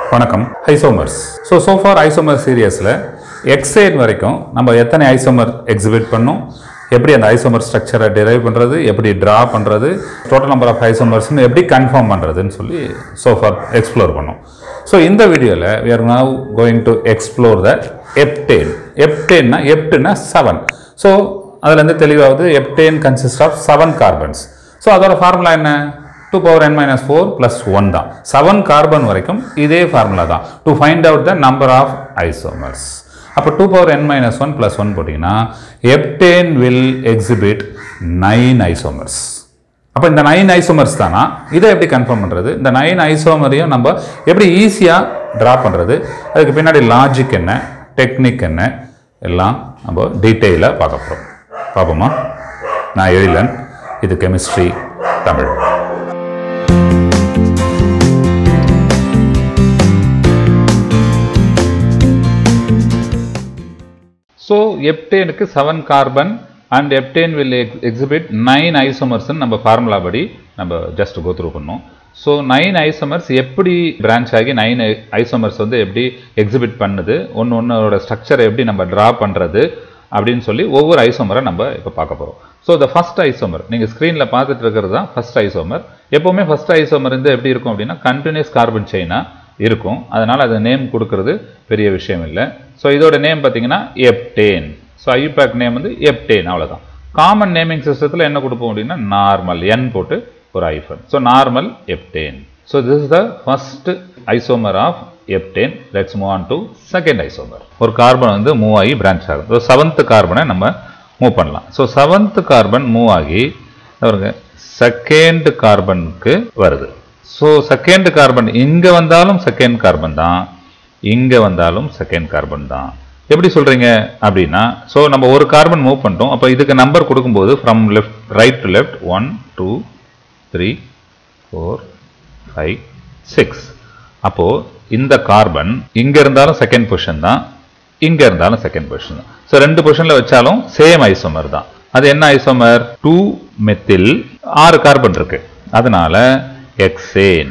வணக்கம் isomers so so far isomer சீரியஸில் hexane வரைக்கும் நம்ம எத்தனை ஐசோமர் எக்ஸிபிட் பண்ணோம் எப்படி அந்த ஐசோமர் ஸ்ட்ரக்சரை டிரைவ் பண்ணுறது எப்படி ட்ரா பண்ணுறது டோட்டல் நம்பர் ஆஃப் ஐசோமர்ஸ்னு எப்படி கன்ஃபார்ம் பண்ணுறதுன்னு சொல்லி சோஃபார் எக்ஸ்ப்ளோர் பண்ணோம் ஸோ இந்த வீடியோவில் we are now going to explore the heptane எப்டேன்னா எப்டுனா செவன் ஸோ அதுலேருந்து தெளிவாகுது heptane consist of seven carbons so அதோட ஃபார்முலா என்ன two power n minus four plus one தான் செவன் கார்பன் வரைக்கும் இதே ஃபார்முலா தான் to find out the number of isomers அப்போ two power n minus one plus one போட்டிங்கன்னா heptane will exhibit nine isomers அப்போ இந்த நைன் ஐசோமர்ஸ் தானா இதை எப்படி கன்ஃபார்ம் பண்ணுறது இந்த நைன் ஐசோமரையும் நம்ம எப்படி ஈஸியாக ட்ரா பண்ணுறது அதுக்கு பின்னாடி லாஜிக் என்ன டெக்னிக் என்ன எல்லாம் நம்ம டீட்டெயிலாக பார்க்க போகிறோம் பார்ப்போமா நான் எழிலன் இது கெமிஸ்ட்ரி தமிழ் ஸோ எப்டேனுக்கு seven carbon and heptane will exhibit nine ஐசோமர்ஸ்னு நம்ம ஃபார்முலா படி நம்ம ஜஸ்ட் கோ த்ரூ பண்ணோம் ஸோ நைன் ஐசோமர்ஸ் எப்படி பிரான்ச் ஆகி நைன் ஐசோமர்ஸ் வந்து எப்படி எக்ஸிபிட் பண்ணுது ஒன்று ஒன்றோட ஸ்ட்ரக்சரை எப்படி நம்ம ட்ரா பண்ணுறது அப்படின்னு சொல்லி ஒவ்வொரு ஐசோமரை நம்ம இப்போ பார்க்க போகிறோம் ஸோ த ஃபஸ்ட் ஐசோமர் நீங்கள் ஸ்க்ரீனில் பார்த்துட்டு இருக்கிறது தான் ஃபஸ்ட் ஐசோமர் எப்போவுமே ஃபஸ்ட் ஐசோமர் வந்து எப்படி இருக்கும் அப்படின்னா கண்டினியூஸ் கார்பன் செயினாக இருக்கும் அதனால் அது நேம் கொடுக்கறது பெரிய விஷயம் இல்லை ஸோ இதோட நேம் பார்த்தீங்கன்னா எப்டேன் ஸோ ஐயூபேக் நேம் வந்து எப்டேன் அவ்வளோதான் காமன் நேமிங் சிஸ்டத்தில் என்ன கொடுப்போம் அப்படின்னா நார்மல் என் போட்டு ஒரு hyphen so normal heptane so this is the first isomer of heptane let's move on to second isomer ஒரு கார்பன் வந்து மூவ் ஆகி பிரான்ச் ஆகும் ஸோ செவன்த் கார்பனை நம்ம மூவ் பண்ணலாம் ஸோ செவன்த் கார்பன் மூவ் ஆகி பாருங்க செகண்ட் கார்பனுக்கு வருது ஸோ செகண்ட் கார்பன் இங்கே வந்தாலும் செகண்ட் கார்பன் தான் இங்கே வந்தாலும் செகண்ட் கார்பன் தான் எப்படி சொல்கிறீங்க அப்படின்னா ஸோ நம்ம ஒரு கார்பன் மூவ் பண்ணிட்டோம் அப்போ இதுக்கு நம்பர் கொடுக்கும்போது from left right to left one two three four five six அப்போது இந்த கார்பன் இங்கே இருந்தாலும் செகண்ட் பொசிஷன் தான் இங்கே இருந்தாலும் செகண்ட் பொசிஷன் தான் ஸோ ரெண்டு பொசிஷனில் வச்சாலும் சேம் ஐசோமர் தான் அது என்ன ஐசோமர் டூ மெத்தில் ஆறு கார்பன் இருக்கு அதனால hexane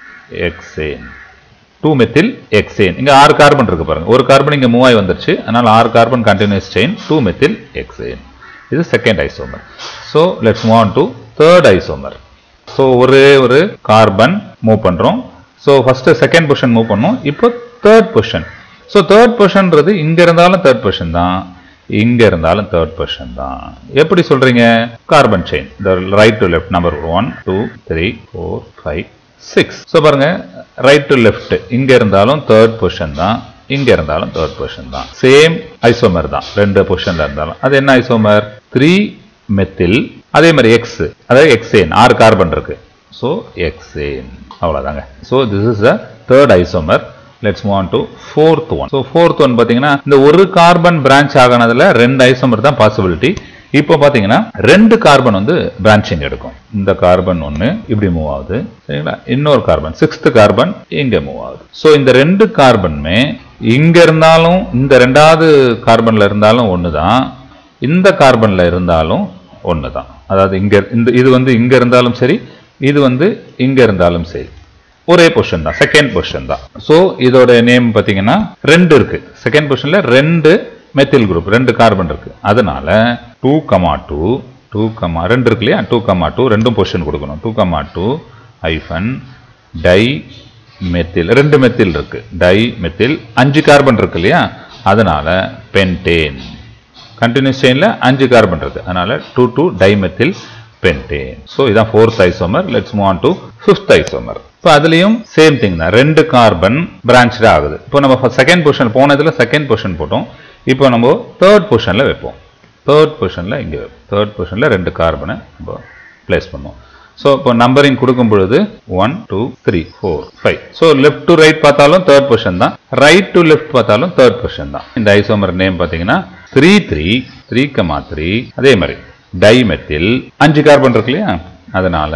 hexane two methyl hexane இங்க ஆறு கார்பன் இருக்கு பாருங்க ஒரு கார்பன் இங்க மூவ் ஆகி வந்துருச்சு அதனால ஆறு carbon continuous chain two methyl hexane இது second isomer so let's move on to third isomer so ஒரே ஒரு கார்பன் மூவ் பண்றோம் so first second position move பண்ணோம் இப்போ தேர்ட் பொசிஷன் ஸோ தேர்ட் பொசிஷன்றது இங்க இருந்தாலும் தேர்ட் பொசிஷன் தான் இங்க இருந்தாலும் தேர்ட் பொசிஷன் தான் எப்படி சொல்றீங்க carbon chain right to left number one two three four five six so பாருங்க ரைட் டு லெஃப்ட் இங்க இருந்தாலும் தேர்ட் பொசிஷன் தான் இங்க இருந்தாலும் தேர்ட் பொசிஷன் தான் சேம் ஐசோமர் தான் ரெண்டு பொசிஷன்ல இருந்தாலும் அது என்ன ஐசோமர் த்ரீ மெத்தில் அதே மாதிரி எக்ஸ் அதாவது எக்ஸேன் ஆறு கார்பன் இருக்கு ஸோ எக்ஸேன் அவ்வளோதாங்க so this is the third isomer let's move on to fourth one so fourth one பார்த்தீங்கன்னா இந்த ஒரு கார்பன் பிரான்ச் ஆகினதுல ரெண்டு ஐசோமர் தான் பாசிபிலிட்டி இப்போ பார்த்தீங்கன்னா ரெண்டு கார்பன் வந்து பிரான்ச்சிங் எடுக்கும் இந்த கார்பன் ஒன்று இப்படி மூவ் ஆகுது சரிங்களா இன்னொரு கார்பன் சிக்ஸ்த் கார்பன் இங்கே மூவ் ஆகுது ஸோ இந்த ரெண்டு கார்பனுமே இங்க இருந்தாலும் இந்த ரெண்டாவது கார்பன்ல இருந்தாலும் ஒன்று தான் இந்த கார்பன்ல இருந்தாலும் ஒன்று தான் அதாவது இங்க இந்த இது வந்து இங்க இருந்தாலும் சரி இது வந்து இங்க இருந்தாலும் சரி ஒரே பொசிஷன் தான் செகண்ட் பொசிஷன் தான் ஸோ இதோட நேம் பார்த்தீங்கன்னா ரெண்டு இருக்கு செகண்ட் பொசிஷன்ல ரெண்டு மெத்தில் குரூப் ரெண்டு கார்பன் இருக்கு அதனால two comma two two comma ரெண்டு இருக்கு இல்லையா டூ கமா டூ ரெண்டும் பொசிஷன் கொடுக்கணும் two comma two hyphen di methyl ரெண்டு மெத்தில் இருக்கு டை மெத்தில் அஞ்சு கார்பன் இருக்கு இல்லையா அதனால பென்டேன் கண்டினியூஸ் செயினில் அஞ்சு கார்பன் இருக்கு அதனால two two dimethyl pentane so இதான் fourth isomer let's move on to fifth isomer இப்போ அதுலேயும் சேம் திங் தான் ரெண்டு கார்பன் பிரான்ச்டு ஆகுது இப்போ நம்ம செகண்ட் பொசிஷன் போனதில் செகண்ட் பொசிஷன் போட்டோம் இப்போ நம்ம தேர்ட் பொசிஷனில் வைப்போம் தேர்ட் பொசிஷனில் இங்கே வைப்போம் தேர்ட் பொசிஷனில் ரெண்டு கார்பனை நம்ம பிளேஸ் பண்ணுவோம் ஸோ இப்போ நம்பரிங் கொடுக்கும் பொழுது one two three four five so left to right பார்த்தாலும் தேர்ட் பொசிஷன் தான் ரைட் டு லெஃப்ட் பார்த்தாலும் தேர்ட் பொசிஷன் தான் இந்த ஐசோமர் நேம் பார்த்தீங்கன்னா three three three comma three அதே மாதிரி டைமெத்தில் அஞ்சு கார்பன் இருக்கு இல்லையா அதனால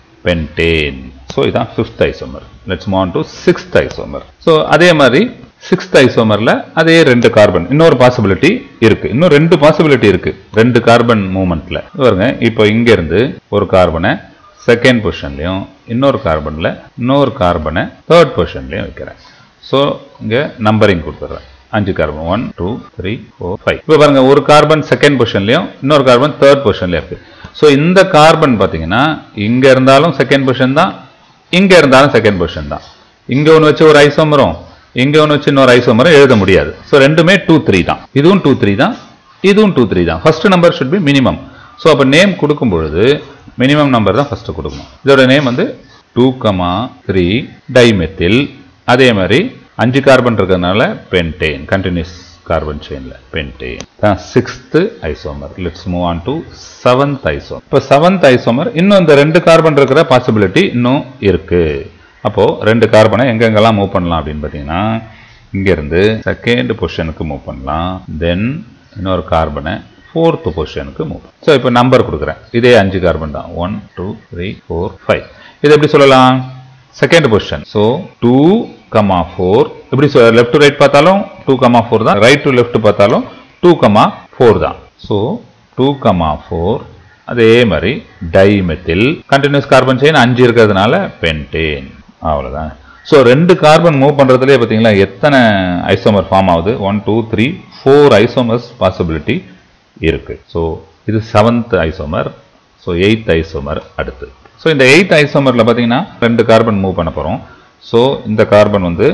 பென்டேன் ஸோ இதான் fifth isomer let's move to sixth isomer so அதே மாதிரி சிக்ஸ்த் ஐசோமர்ல அதே ரெண்டு கார்பன் இன்னொரு பாசிபிலிட்டி இருக்கு இன்னும் ரெண்டு பாசிபிலிட்டி இருக்கு ரெண்டு கார்பன் மூமெண்ட்ல பாருங்க இப்போ இங்க இருந்து ஒரு கார்பனை செகண்ட் பொசிஷன்லையும் இன்னொரு கார்பனில் இன்னொரு கார்பனை தேர்ட் பொசிஷன்லையும் வைக்கிறேன் ஸோ இங்கே நம்பரிங் கொடுத்துட்றேன் அஞ்சு carbon one two three four five இப்போ பாருங்க ஒரு கார்பன் செகண்ட் பொசிஷன்லையும் இன்னொரு கார்பன் தேர்ட் பொசிஷன்லையும் இருக்கு ஸோ இந்த கார்பன் பார்த்தீங்கன்னா இங்கே இருந்தாலும் செகண்ட் பொசிஷன் தான் இங்கே இருந்தாலும் செகண்ட் பொசிஷன் தான் இங்கே ஒன்று வச்சு ஒரு ஐசோமரும் இங்கே ஒன்று வச்சு இன்னொரு ஐசோமரும் எழுத முடியாது ஸோ ரெண்டுமே டூ த்ரீ தான் இதுவும் டூ த்ரீ தான் இதுவும் டூ த்ரீ தான் first number should be minimum so அப்போ நேம் கொடுக்கும் பொழுது மினிமம் நம்பர் தான் ஃபர்ஸ்ட் கொடுக்கணும் இதோட நேம் வந்து டூ கமா த்ரீ டைமெத்தில் அதே மாதிரி அஞ்சு கார்பன் இருக்கிறதுனால பென்டேன் கண்டினியூஸ் கார்பன் செயின்ல பென்டேன் தான் sixth isomer let's move on to seventh isomer இப்போ செவன்த் ஐசோமர் இன்னும் இந்த ரெண்டு கார்பன் இருக்கிற பாசிபிலிட்டி இன்னும் இருக்கு அப்போ ரெண்டு கார்பனை எங்கெங்கெல்லாம் மூவ் பண்ணலாம் அப்படின்னு பார்த்தீங்கன்னா இங்கேருந்து செகண்ட் பொசிஷனுக்கு மூவ் பண்ணலாம் தென் இன்னொரு கார்பனை ஃபோர்த் பொசிஷனுக்கு மூவ் ஸோ இப்போ நம்பர் கொடுக்குறேன் இதே அஞ்சு கார்பன் தான் one two three four five இது எப்படி சொல்லலாம் second position so two comma four இப்படி லெஃப்ட் டு ரைட் பார்த்தாலும் டூ கமா ஃபோர் தான் ரைட் டு லெஃப்ட் பார்த்தாலும் டூ கமா ஃபோர் தான் ஸோ டூ கமா ஃபோர் அதே மாதிரி டைமெத்தில் கண்டினியூஸ் கார்பன் செயின் அஞ்சு இருக்கிறதுனால பென்டேன் அவ்வளோதான் ஸோ ரெண்டு கார்பன் மூவ் பண்ணுறதுலேயே பார்த்தீங்களா எத்தனை ஐசோமர் ஃபார்ம் ஆகுது one two three four isomers possibility இருக்கு ஸோ இது seventh isomer so eighth isomer அடுத்து ஸோ இந்த எயித் ஐசோமரில் பார்த்தீங்கன்னா ரெண்டு கார்பன் மூவ் பண்ண போகிறோம் ஸோ இந்த கார்பன் வந்து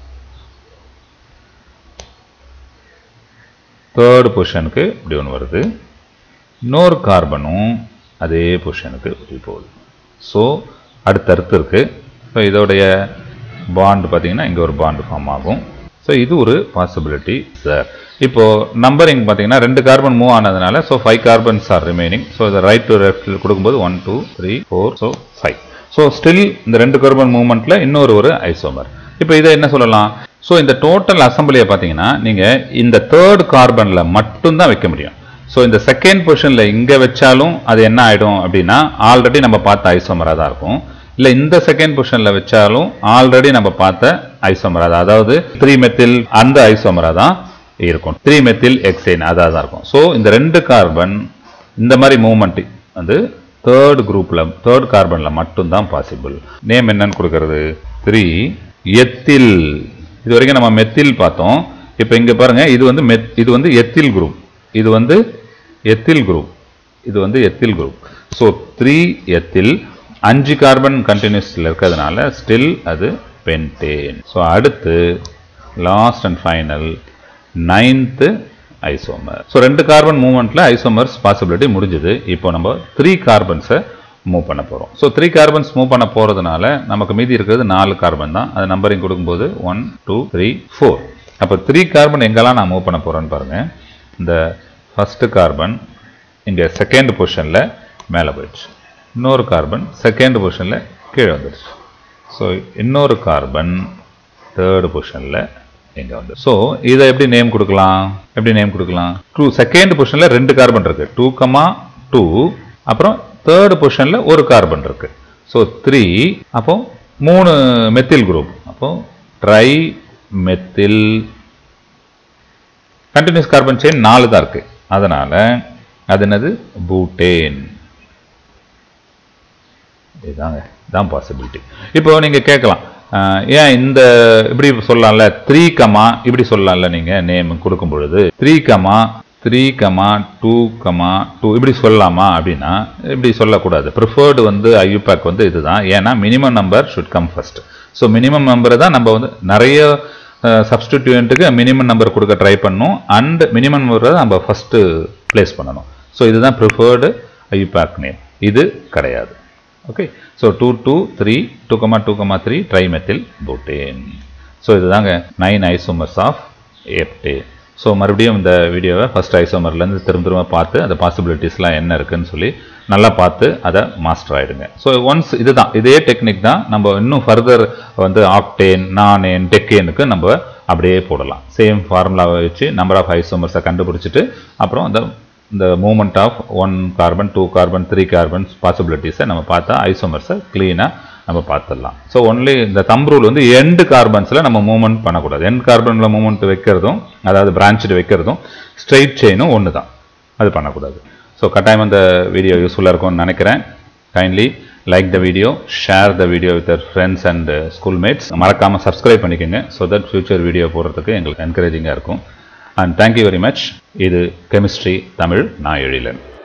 தேர்ட் பொசிஷனுக்கு இப்படி ஒன்று வருது இன்னொரு கார்பனும் அதே பொசிஷனுக்கு இப்படி போகுது ஸோ அடுத்தடுத்து இருக்கு ஸோ இதோடைய பாண்ட் பார்த்தீங்கன்னா இங்கே ஒரு பாண்ட் ஃபார்ம் ஆகும் ஸோ இது ஒரு பாசிபிலிட்டி சார் இப்போ நம்பரிங் பார்த்தீங்கன்னா ரெண்டு கார்பன் மூவ் ஆனதுனால so five carbons are remaining so இதை ரைட் டு லெஃப்ட் கொடுக்கும்போது one two three four so five so still இந்த ரெண்டு கார்பன் மூவ்மெண்ட்ல இன்னொரு ஒரு ஐசோமர் இப்போ இதை என்ன சொல்லலாம் ஸோ இந்த டோட்டல் அசம்பிளியை பார்த்தீங்கன்னா நீங்கள் இந்த தேர்ட் கார்பனில் மட்டும்தான் வைக்க முடியும் ஸோ இந்த செகண்ட் பொசிஷனில் இங்கே வச்சாலும் அது என்ன ஆகிடும் அப்படின்னா ஆல்ரெடி நம்ம பார்த்த ஐசோமராக தான் இருக்கும் இல்லை இந்த செகண்ட் பொசிஷனில் வச்சாலும் ஆல்ரெடி நம்ம பார்த்த ஐசோமரா தான் அதாவது த்ரீ மெத்தில் அந்த ஐசோமரா தான் இருக்கும் த்ரீ மெத்தில் எக்ஸைன் அதாக தான் இருக்கும் ஸோ இந்த ரெண்டு கார்பன் இந்த மாதிரி மூவ்மெண்ட் வந்து தேர்ட் குரூப்ல தேர்ட் கார்பன்ல மட்டும்தான் பாசிபிள் நேம் என்னன்னு கொடுக்கறது த்ரீ எத்தில் இது வரைக்கும் நம்ம மெத்தில் பார்த்தோம் இப்போ இங்க பாருங்க இது வந்து மெத் இது வந்து எத்தில் குரூப் இது வந்து எத்தில் குரூப் இது வந்து ethyl group so three ethyl அஞ்சு கார்பன் கண்டினியூஸ்ல இருக்கிறதுனால ஸ்டில் அது பென்டேன் ஸோ அடுத்து last and final ninth isomer so ரெண்டு கார்பன் மூவ்மெண்ட்ல ஐசோமர்ஸ் பாசிபிலிட்டி முடிஞ்சுது இப்போ நம்ம த்ரீ கார்பன்ஸை மூவ் பண்ண போகிறோம் ஸோ த்ரீ கார்பன்ஸ் மூவ் பண்ண போகிறதுனால நமக்கு மீதி இருக்கிறது நாலு கார்பன் தான் அது நம்பரிங் கொடுக்கும்போது ஒன் டூ த்ரீ ஃபோர் அப்போ த்ரீ கார்பன் எங்கெல்லாம் நான் மூவ் பண்ண போகிறேன்னு பாருங்க இந்த ஃபர்ஸ்ட் கார்பன் இங்கே செகண்ட் பொசிஷனில் மேலே போயிடுச்சு இன்னொரு கார்பன் செகண்ட் பொசிஷனில் கீழே வந்துடுச்சு ஸோ இன்னொரு கார்பன் தேர்டு பொசிஷனில் இங்கே வந்து ஸோ இதை எப்படி நேம் கொடுக்கலாம் எப்படி நேம் கொடுக்கலாம் டூ செகண்ட் பொசிஷனில் ரெண்டு கார்பன் இருக்கு டூ கமா டூ அப்புறம் தேர்டு பொசிஷனில் ஒரு கார்பன் இருக்கு ஸோ த்ரீ அப்போ மூணு மெத்தில் குரூப் அப்போ tri methyl continuous carbon chain நாலு தான் இருக்கு அதனால அது என்னது பூட்டேன் இதுதாங்க இதான் பாசிபிலிட்டி இப்போ நீங்க கேட்கலாம் அஹ், ஏன் இந்த இப்படி சொல்லலாம்ல த்ரீ கமா இப்படி சொல்லலாம்ல நீங்க நேம் கொடுக்கும் பொழுது three comma three comma two comma two இப்படி சொல்லலாமா அப்படின்னா இப்படி சொல்லக்கூடாது ப்ரிஃபர்டு வந்து ஐயூபேக் வந்து இதுதான் ஏன்னா minimum number should come first so minimum நம்பரை தான் நம்ம வந்து நிறைய சப்ஸ்டிடியூண்ட்டுக்கு மினிமம் நம்பர் கொடுக்க ட்ரை பண்ணணும் அண்ட் மினிமம் நம்பரை நம்ம ஃபர்ஸ்ட் பிளேஸ் பண்ணணும் ஸோ இதுதான் ப்ரிஃபர்டு ஐயூபேக் நேம் இது கிடையாது okay so two two three two comma two comma three trimethyl butane so இதுதாங்க nine isomers of heptane so மறுபடியும் இந்த வீடியோவை ஃபர்ஸ்ட் ஐசோமர்லேருந்து திரும்ப திரும்ப பார்த்து அந்த பாசிபிலிட்டிஸ்லாம் என்ன இருக்குன்னு சொல்லி நல்லா பார்த்து அதை மாஸ்டர் ஆயிடுங்க ஸோ ஒன்ஸ் இதுதான் இதே டெக்னிக் தான் நம்ம இன்னும் ஃபர்தர் வந்து ஆக்டேன் நானேன் டெக்கேனுக்கு நம்ம அப்படியே போடலாம் சேம் ஃபார்முலாவை வச்சு நம்பர் ஆஃப் ஐசோமர்ஸை கண்டுபிடிச்சிட்டு அப்புறம் அந்த இந்த moment of one carbon two carbon three carbons பாசிபிலிட்டிஸை நம்ம பார்த்தா ஐசோமர்ஸை க்ளீனாக நம்ம பார்த்துடலாம் ஸோ ஒன்லி இந்த தம் ரூல் வந்து எண்டு கார்பன்ஸில் நம்ம மூவ்மெண்ட் பண்ணக்கூடாது எண்ட் கார்பனில் மூவ்மெண்ட் வைக்கிறதும் அதாவது பிரான்ச்சு வைக்கிறதும் ஸ்ட்ரெயிட் செயினும் ஒன்று தான் அது பண்ணக்கூடாது ஸோ கட்டாயம் அந்த வீடியோ யூஸ்ஃபுல்லாக இருக்கும்னு நினைக்கிறேன் kindly like the video share the video with your friends and schoolmates மறக்காமல் சப்ஸ்கிரைப் பண்ணிக்கோங்க ஸோ தட் ஃபியூச்சர் வீடியோ போடுறதுக்கு எங்களுக்கு என்கரேஜிங்காக இருக்கும் அண்ட் தேங்க்யூ வெரி மச் இது கெமிஸ்ட்ரி தமிழ் நான் எழிலன்